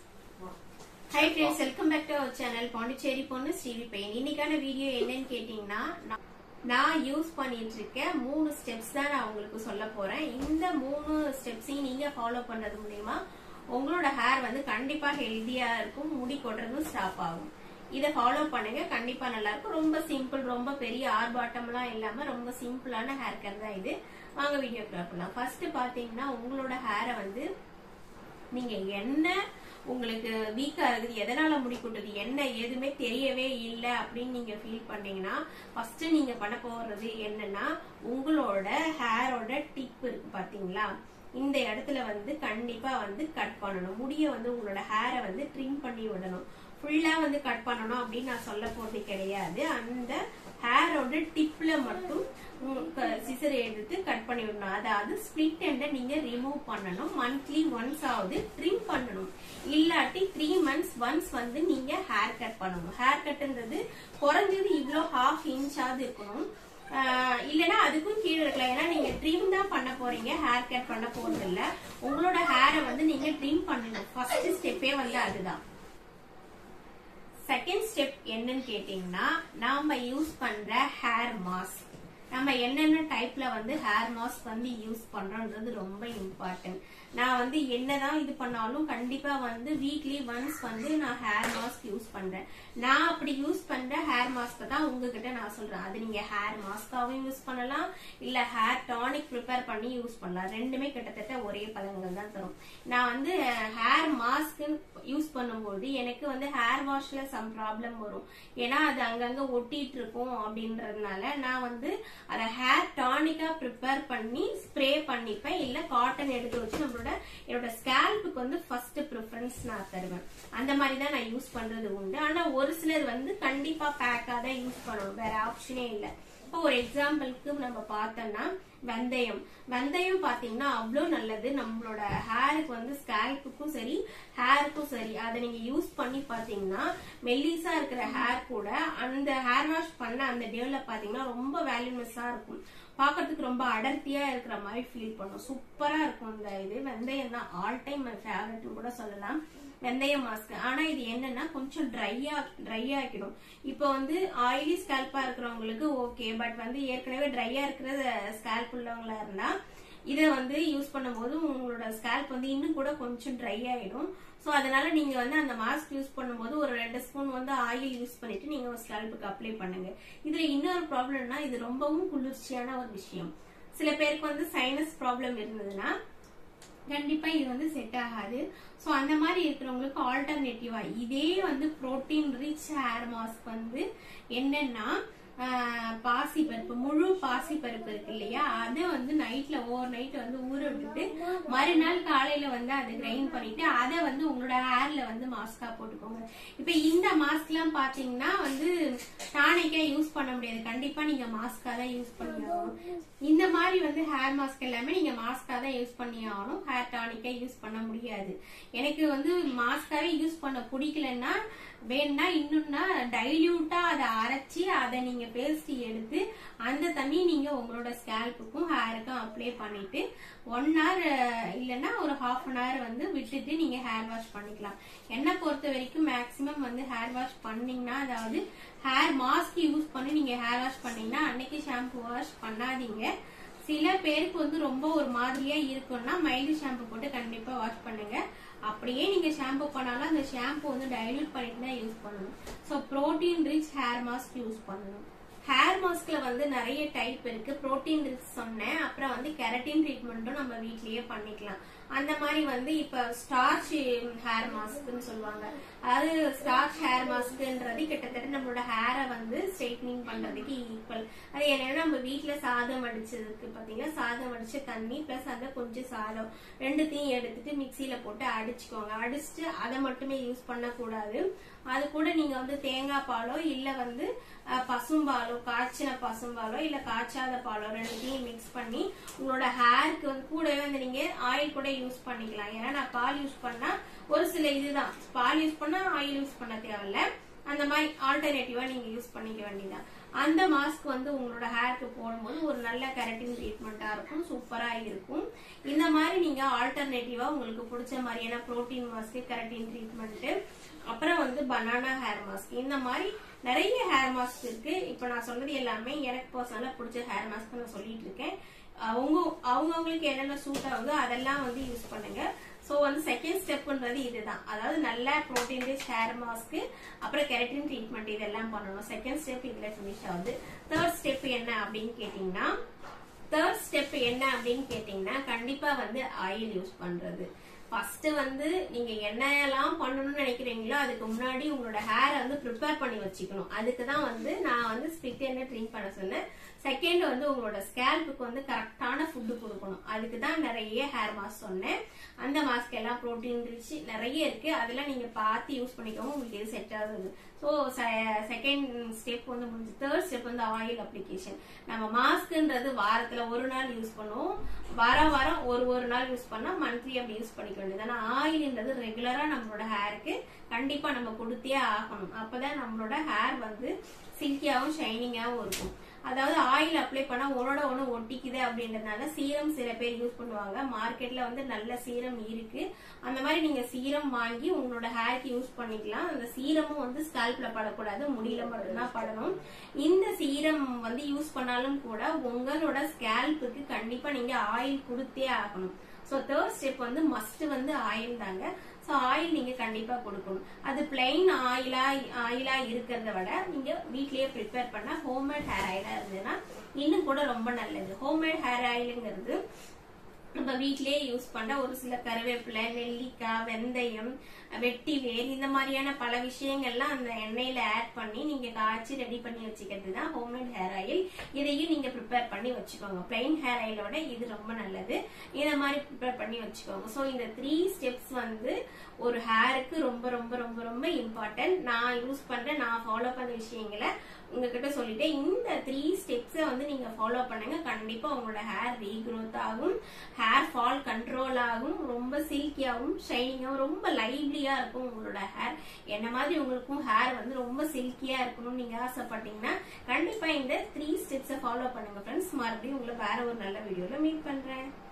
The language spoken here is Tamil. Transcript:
high friends welcome back to our channel Pondicherry பொண்ணு ஸ்ரீவி பெயின் இன்னைக்கான வீடியோ என்னன்னு கேட்டீங்கன்னா நான்- நான் யூஸ் பண்ணிட்டு இருக்க மூணு ஸ்டெப்ஸ் தான் நான் உங்களுக்கு சொல்ல போறேன் இந்த மூணு ஸ்டெப்ஸையும் நீங்க ஃபாலோ பண்றது மூலியமா உங்களோட ஹேர் வந்து கண்டிப்பா ஹெல்தியா இருக்கும் முடி கொட்டுறதும் ஸ்டாப் ஆகும் இதை ஃபாலோ பண்ணுங்க கண்டிப்பா நல்லா இருக்கும் ரொம்ப சிம்பிள் ரொம்ப பெரிய ஆர்ப்பாட்டம்லாம் இல்லாம ரொம்ப சிம்பிளான ஹேர் கேர் தான் இது வாங்க வீடியோ பண்ணலாம் ஃபர்ஸ்ட் பாத்தீங்கன்னா உங்களோட ஹேரை வந்து நீங்க என்ன உங்களுக்கு வீக்கா இருக்குது எதனால முடி கொட்டுது என்ன எதுவுமே தெரியவே இல்லை அப்படின்னு நீங்க ஃபீல் பண்ணீங்கன்னா ஃபர்ஸ்ட் நீங்க பண்ண போறது என்னன்னா உங்களோட ஹேரோட டிப் இருக்கு பாத்தீங்களா இந்த இடத்துல வந்து கண்டிப்பா வந்து கட் பண்ணணும் முடிய வந்து உங்களோட ஹேரை வந்து ட்ரிம் பண்ணி விடணும் ஃபுல்லா வந்து கட் பண்ணணும் அப்படின்னு நான் சொல்ல போறது கிடையாது அந்த ஹேரோட டிப்ல மட்டும் சிசர் எடுத்து கட் பண்ணி விடணும் அதாவது ஸ்பிளிட் எண்டை நீங்க ரிமூவ் பண்ணணும் மந்த்லி ஒன்ஸ் ஆகுது ட்ரிம் பண்ணணும் இல்லாட்டி த்ரீ மந்த்ஸ் ஒன்ஸ் வந்து நீங்க ஹேர் கட் பண்ணணும் ஹேர் கட்ன்றது குறைஞ்சது இவ்வளோ ஹாஃப் இன்ச்சாவது இருக்கணும் ஆஹ் இல்லனா அதுக்கும் கீழே இருக்கலாம் ஏன்னா நீங்க ட்ரிம் தான் பண்ண போறீங்க ஹேர் கட் பண்ண போறது இல்ல உங்களோட ஹேரை வந்து நீங்க ட்ரிம் பண்ணணும் ஃபர்ஸ்ட் ஸ்டெப்பே வந்து அதுதான் செகண்ட் ஸ்டெப் என்னன்னு கேட்டீங்கன்னா நாம யூஸ் பண்ற ஹேர் மாஸ்க் நம்ம என்னென்ன டைப்ல வந்து ஹேர் மாஸ்க் வந்து யூஸ் பண்றோம்ன்றது ரொம்ப இம்பார்ட்டன்ட் நான் வந்து என்னதான் இது பண்ணாலும் கண்டிப்பா வந்து வீக்லி ஒன்ஸ் வந்து நான் ஹேர் மாஸ்க் யூஸ் பண்றேன் நான் அப்படி யூஸ் பண்ற ஹேர் மாஸ்க் தான் உங்ககிட்ட நான் சொல்றேன் அது நீங்க ஹேர் மாஸ்காவும் யூஸ் பண்ணலாம் இல்ல ஹேர் டானிக் ப்ரிப்பேர் பண்ணி யூஸ் பண்ணலாம் ரெண்டுமே கிட்டத்தட்ட ஒரே பலன்கள் தான் தரும் நான் வந்து ஹேர் மாஸ்க் யூஸ் பண்ணும்போது எனக்கு வந்து ஹேர் வாஷ்ல சம் ப்ராப்ளம் வரும் ஏன்னா அது அங்கங்க ஒட்டிட்டு இருக்கும் அப்படின்றதுனால நான் வந்து அதை ஹேர் டானிக்கா ப்ரிப்பேர் பண்ணி ஸ்ப்ரே பண்ணிப்பேன் இல்ல காட்டன் எடுத்து வச்சு நம்மளோட என்னோட ஸ்கேல்புக்கு வந்து ஃபர்ஸ்ட் ப்ரிஃபரன்ஸ் நான் தருவேன் அந்த மாதிரி தான் நான் யூஸ் பண்றது உண்டு ஆனா ஒரு சிலர் வந்து கண்டிப்பா பேக்கா தான் யூஸ் பண்ணணும் வேற ஆப்ஷனே இல்லை இப்போ ஒரு எக்ஸாம்பிளுக்கு நம்ம பார்த்தோம்னா வெந்தயம் வெந்தயம் பாத்தீங்கன்னா அவ்வளோ நல்லது நம்மளோட ஹேருக்கு வந்து ஸ்கேல்புக்கும் சரி ஹேருக்கும் சரி அதை நீங்க யூஸ் பண்ணி பாத்தீங்கன்னா மெல்லிசா இருக்கிற ஹேர் கூட அந்த ஹேர் வாஷ் பண்ண அந்த டேல பாத்தீங்கன்னா ரொம்ப வேல்யூனஸா இருக்கும் பார்க்கிறதுக்கு ரொம்ப அடர்த்தியா இருக்கிற மாதிரி ஃபீல் பண்ணும் சூப்பரா இருக்கும் இந்த இது வெந்தயம் தான் ஆல் டைம் மை ஃபேவரட்னு கூட சொல்லலாம் வெந்தய மாஸ்க் ஆனா இது என்னன்னா கொஞ்சம் ட்ரையா ட்ரை ஆக்கிடும் இப்போ வந்து ஆயிலி ஸ்கேல்பா இருக்கிறவங்களுக்கு ஓகே பட் வந்து ஏற்கனவே ட்ரையா இருக்கிற ஸ்கேல்ப் உள்ளவங்களா இருந்தா இதை வந்து யூஸ் பண்ணும்போது உங்களோட ஸ்கேல்ப் வந்து இன்னும் கூட கொஞ்சம் ட்ரை ஆயிடும் ஸோ அதனால நீங்க வந்து அந்த மாஸ்க் யூஸ் பண்ணும்போது ஒரு ரெண்டு ஸ்பூன் வந்து ஆயில் யூஸ் பண்ணிட்டு நீங்க ஸ்கேல்புக்கு அப்ளை பண்ணுங்க இதுல இன்னொரு ப்ராப்ளம்னா இது ரொம்பவும் குளிர்ச்சியான ஒரு விஷயம் சில பேருக்கு வந்து சைனஸ் ப்ராப்ளம் இருந்ததுன்னா கண்டிப்பா இது வந்து செட் ஆகாது சோ அந்த மாதிரி இருக்கிறவங்களுக்கு ஆல்டர்னேட்டிவா இதே வந்து புரோட்டீன் ரிச் ஹேர் மாஸ்க் வந்து என்னன்னா பாசி பருப்பு முழு பாசி பருப்பு இருக்கு இல்லையா அதை வந்து நைட்ல ஓவர் நைட் வந்து ஊற விட்டுட்டு மறுநாள் காலையில வந்து அதை கிரைண்ட் பண்ணிட்டு அதை வந்து உங்களோட ஹேர்ல வந்து மாஸ்கா போட்டுக்கோங்க இப்ப இந்த மாஸ்க் எல்லாம் பாத்தீங்கன்னா வந்து டானிக்கா யூஸ் பண்ண முடியாது கண்டிப்பா நீங்க மாஸ்கா தான் யூஸ் பண்ணி ஆகணும் இந்த மாதிரி வந்து ஹேர் மாஸ்க் எல்லாமே நீங்க மாஸ்கா தான் யூஸ் பண்ணி ஆகணும் ஹேர் டானிக்கா யூஸ் பண்ண முடியாது எனக்கு வந்து மாஸ்காவே யூஸ் பண்ண பிடிக்கலன்னா வேணா இன்னும்னா டைல்யூட்டா அதை அரைச்சி அதை நீங்க பேஸ்ட் எடுத்து அந்த தண்ணி நீங்க உங்களோட ஸ்கேல்புக்கும் ஹேருக்கும் அப்ளை பண்ணிட்டு ஒன் ஹவர் இல்லைன்னா ஒரு ஹாஃப் அன் ஹவர் வந்து விட்டுட்டு நீங்க ஹேர் வாஷ் பண்ணிக்கலாம் என்னை பொறுத்த வரைக்கும் மேக்சிமம் வந்து ஹேர் வாஷ் பண்ணீங்கன்னா அதாவது ஹேர் மாஸ்க் யூஸ் பண்ணி நீங்க ஹேர் வாஷ் பண்ணீங்கன்னா அன்னைக்கு ஷாம்பு வாஷ் பண்ணாதீங்க சில பேருக்கு வந்து ரொம்ப ஒரு மாதிரியா இருக்கும்னா மைல்டு ஷாம்பு போட்டு கண்டிப்பா வாஷ் பண்ணுங்க அப்படியே நீங்க ஷாம்பு பண்ணாலும் அந்த ஷாம்பு வந்து டைல்யூட் பண்ணிட்டு தான் யூஸ் பண்ணணும் so protein rich hair mask use பண்ணணும் ஹேர் மாஸ்க்ல வந்து நிறைய டைப் இருக்கு ப்ரோட்டீன் ரிச் சொன்னேன் அப்புறம் வந்து கெரட்டின் ட்ரீட்மெண்ட்டும் நம்ம வீட்லயே பண்ணிக்கலாம் அந்த மாதிரி வந்து இப்ப ஸ்டார்ச் ஹேர் மாஸ்க்னு சொல்லுவாங்க அதாவது ஸ்டார்ச் ஹேர் மாஸ்க்ன்றது கிட்டத்தட்ட நம்மளோட ஹேரை வந்து ஸ்ட்ரைட்னிங் பண்றதுக்கு ஈக்குவல் அது என்னன்னா நம்ம வீட்ல சாதம் வடிச்சதுக்கு பாத்தீங்கன்னா சாதம் வடிச்ச தண்ணி பிளஸ் அந்த கொஞ்சம் சாதம் ரெண்டுத்தையும் எடுத்துட்டு மிக்சியில போட்டு அடிச்சுக்கோங்க அடிச்சுட்டு அதை மட்டுமே யூஸ் பண்ணக்கூடாது அது கூட நீங்க வந்து தேங்காய் பாலோ இல்ல வந்து அஹ், பசும்பாலோ காய்ச்சின பசும்பாலோ இல்ல காய்ச்சாத பாலோ ரெண்டுத்தையும் மிக்ஸ் பண்ணி உங்களோட ஹேருக்கு வந்து கூடவே வந்து நீங்க ஆயில் கூட யூஸ் பண்ணிக்கலாம் ஏன்னா நான் பால் யூஸ் பண்ணா ஒரு சில இதுதான் பால் யூஸ் பண்ணா ஆயில் யூஸ் பண்ண தேவையில்ல அந்த மாதிரி ஆல்டர்னேட்டிவா நீங்க யூஸ் பண்ணிக்க வேண்டியதான் அந்த மாஸ்க் வந்து உங்களோட ஹேருக்கு போடும்போது ஒரு நல்ல கரெக்டிங் ட்ரீட்மெண்ட்டா இருக்கும் சூப்பரா இருக்கும் இந்த மாதிரி நீங்க ஆல்டர்னேட்டிவா உங்களுக்கு பிடிச்ச மாதிரியான புரோட்டீன் மாஸ்க் கரெக்டிங் ட்ரீட்மெண்ட் அப்புறம் வந்து பனானா ஹேர் மாஸ்க் இந்த மாதிரி நிறைய ஹேர் மாஸ்க் இருக்கு இப்ப நான் சொன்னது எல்லாமே எனக்கு பர்சனலா பிடிச்ச ஹேர் மாஸ்க் நான் சொல்லிட்டு இருக்கேன் அவங்க அவங்கவுங்களுக்கு என்னென்ன சூட் ஆகுதோ அதெல்லாம் வந்து யூஸ் பண்ணுங்க ஸோ வந்து செகண்ட் ஸ்டெப்ன்றது இதுதான் அதாவது நல்ல ப்ரோட்டீன் ரிச் ஹேர் மாஸ்க் அப்புறம் கெரட்டின் ட்ரீட்மெண்ட் இதெல்லாம் பண்ணணும் செகண்ட் ஸ்டெப் இதுல ஃபினிஷ் ஆகுது தேர்ட் ஸ்டெப் என்ன அப்படின்னு கேட்டீங்கன்னா தேர்ட் ஸ்டெப் என்ன அப்படின்னு கேட்டீங்கன்னா கண்டிப்பா வந்து ஆயில் யூஸ் பண்றது ஃபர்ஸ்ட் வந்து நீங்க என்னெல்லாம் பண்ணணும்னு நினைக்கிறீங்களோ அதுக்கு முன்னாடி உங்களோட ஹேரை வந்து ப்ரிப்பேர் பண்ணி வச்சுக்கணும் அதுக்கு தான் வந்து நான் வந்து ஸ்பிட் என்ன ட்ரிங்க் பண்ண சொன்னேன் செகண்ட் வந்து உங்களோட ஸ்கேல்புக்கு வந்து கரெக்டான ஃபுட்டு கொடுக்கணும் அதுக்கு தான் நிறைய ஹேர் மாஸ்க் சொன்னேன் அந்த மாஸ்க் எல்லாம் ப்ரோட்டீன் ரிச் நிறைய இருக்கு அதெல்லாம் நீங்க பார்த்து யூஸ் பண்ணிக்கோங்க உங்களுக்கு எது செட் ஆகுது ஸோ செகண்ட் ஸ்டெப் வந்து முடிஞ்சு தேர்ட் ஸ்டெப் வந்து ஆயில் அப்ளிகேஷன் நம்ம மாஸ்க்ன்றது வாரத்துல ஒரு நாள் யூஸ் பண்ணுவோம் வாரம் வாரம் ஒரு ஒரு நாள் யூஸ் பண்ணா மந்த்லி அப்படி யூஸ் பண்ணிக்க வேண்டியது ஆனா ஆயில்ன்றது ரெகுலரா நம்மளோட ஹேருக்கு கண்டிப்பா நம்ம கொடுத்தே ஆகணும் அப்பதான் நம்மளோட ஹேர் வந்து சில்கியாவும் ஷைனிங்காவும் இருக்கும் அதாவது ஆயில் அப்ளை பண்ணா ஒன்னோட ஒண்ணு ஒட்டிக்குது அப்படின்றதுனால சீரம் சில பேர் யூஸ் பண்ணுவாங்க மார்க்கெட்ல வந்து நல்ல சீரம் இருக்கு அந்த மாதிரி நீங்க சீரம் வாங்கி உங்களோட ஹேருக்கு யூஸ் பண்ணிக்கலாம் அந்த சீரமும் வந்து ஸ்கால்ப்ல படக்கூடாது முடியல மட்டும்தான் படணும் இந்த சீரம் வந்து யூஸ் பண்ணாலும் கூட உங்களோட ஸ்கேல்புக்கு கண்டிப்பா நீங்க ஆயில் கொடுத்தே ஆகணும் ஸோ தேர்ட் ஸ்டெப் வந்து மஸ்ட் வந்து ஆயில் தாங்க ஸோ ஆயில் நீங்க கண்டிப்பா கொடுக்கணும் அது பிளைன் ஆயிலா ஆயிலா இருக்கிறத விட நீங்க வீட்லயே ப்ரிப்பேர் பண்ண ஹோம்மேட் ஹேர் ஆயிலா இருந்ததுன்னா இன்னும் கூட ரொம்ப நல்லது ஹோம்மேட் ஹேர் ஆயிலுங்கிறது நம்ம வீட்லயே யூஸ் பண்ற ஒரு சில கருவேப்பிலை நெல்லிக்காய் வெந்தயம் வெட்டி வேர் இந்த மாதிரியான பல விஷயங்கள்லாம் அந்த எண்ணெயில ஆட் பண்ணி நீங்க காய்ச்சி ரெடி பண்ணி வச்சுக்கிறது தான் ஹோம்மேட் ஹேர் ஆயில் இதையும் நீங்க ப்ரிப்பேர் பண்ணி வச்சுக்கோங்க பிளைன் ஹேர் ஆயிலோட இது ரொம்ப நல்லது இந்த மாதிரி ப்ரிப்பேர் பண்ணி வச்சுக்கோங்க ஸோ இந்த த்ரீ ஸ்டெப்ஸ் வந்து ஒரு ஹேருக்கு ரொம்ப ரொம்ப ரொம்ப ரொம்ப இம்பார்ட்டன்ட் நான் யூஸ் பண்ற நான் ஃபாலோ பண்ண விஷயங்களை உங்ககிட்ட சொல்லிட்டேன் இந்த த்ரீ ஸ்டெப்ஸை வந்து நீங்க ஃபாலோ பண்ணுங்க கண்டிப்பா உங்களோட ஹேர் ரீக்ரோத் ஆகும் ஹேர் ஃபால் கண்ட்ரோல் ஆகும் ரொம்ப சில்கியாகவும் ஷைனிங்காகவும் ரொம்ப லைவ்லியா இருக்கும் உங்களோட ஹேர் என்ன மாதிரி உங்களுக்கும் ஹேர் வந்து ரொம்ப சில்கியா இருக்கணும்னு நீங்க ஆசைப்பட்டீங்கன்னா கண்டிப்பா இந்த த்ரீ ஸ்டெப்ஸை ஃபாலோ பண்ணுங்க ஃப்ரெண்ட்ஸ் மறுபடியும் உங்களை வேற ஒரு நல்ல வீடியோல மீட் பண்றேன்